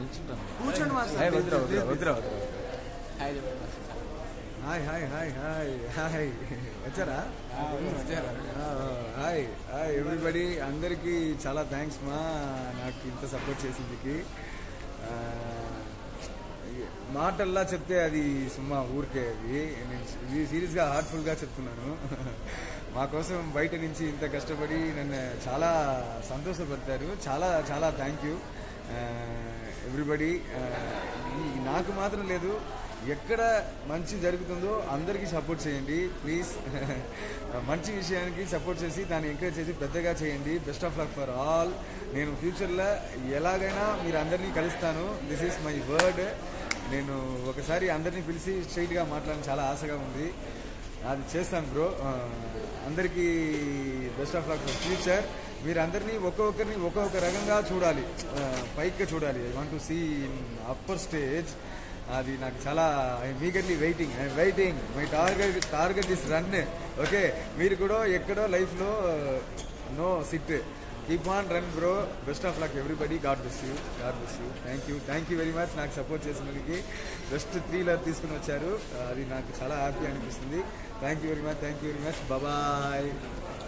కూర్చుంటాను కూర్చోండి మాస్టర్ ఏ, వద్దురా వద్దురా వద్దురా వద్దురా హాయ్ చెప్పండి master hi hi hi hi hi వచ్చారా వచ్చారా ఆ, హాయ్ హాయ్ ఎవ్రీబడి అందరికీ చాలా థ్యాంక్స్ మా నాకు ఇంత సపోర్ట్ చేసిందికి ఆ, మాటల్లా చెప్తే అది సుమ్మా ఊరికే అది నేను ఇది సీరియస్గా హార్ట్ఫుల్గా చెప్తున్నాను మా కోసం బయట నుంచి ఇంత కష్టపడి నన్ను చాలా సంతోషపడతారు చాలా చాలా థ్యాంక్ యూ ఎవ్రీబడి నాకు మాత్రం లేదు ఎక్కడ మంచి జరుగుతుందో అందరికీ సపోర్ట్ చేయండి ప్లీజ్ మంచి విషయానికి సపోర్ట్ చేసి దాన్ని ఎంకరేజ్ చేసి పెద్దగా చేయండి best of luck for all నేను ఫ్యూచర్లో ఎలాగైనా మీరు అందరినీ కలుస్తాను దిస్ ఈస్ మై వర్డ్ నేను ఒకసారి అందరినీ పిలిచి స్ట్రైట్గా మాట్లాడని చాలా ఆశగా ఉంది అది చేస్తాను బ్రో అందరికీ best of luck for future మీరు అందరినీ ఒక్కొక్కరిని ఒక్కొక్క రకంగా చూడాలి ఆ, పైకి చూడాలి I want to see in upper stage అది నాకు చాలా I'm eagerly waiting I'm waiting my target target is run okay మీరు కూడా ఎక్కడో లైఫ్లో no sit keep on run bro best of luck everybody God bless you God bless you thank you thank you very much నాకు support చేసినందుకు best త్రీలర్ తీసుకుని వచ్చారు అది నాకు చాలా హ్యాపీ అనిపిస్తుంది thank you very much thank you very much bye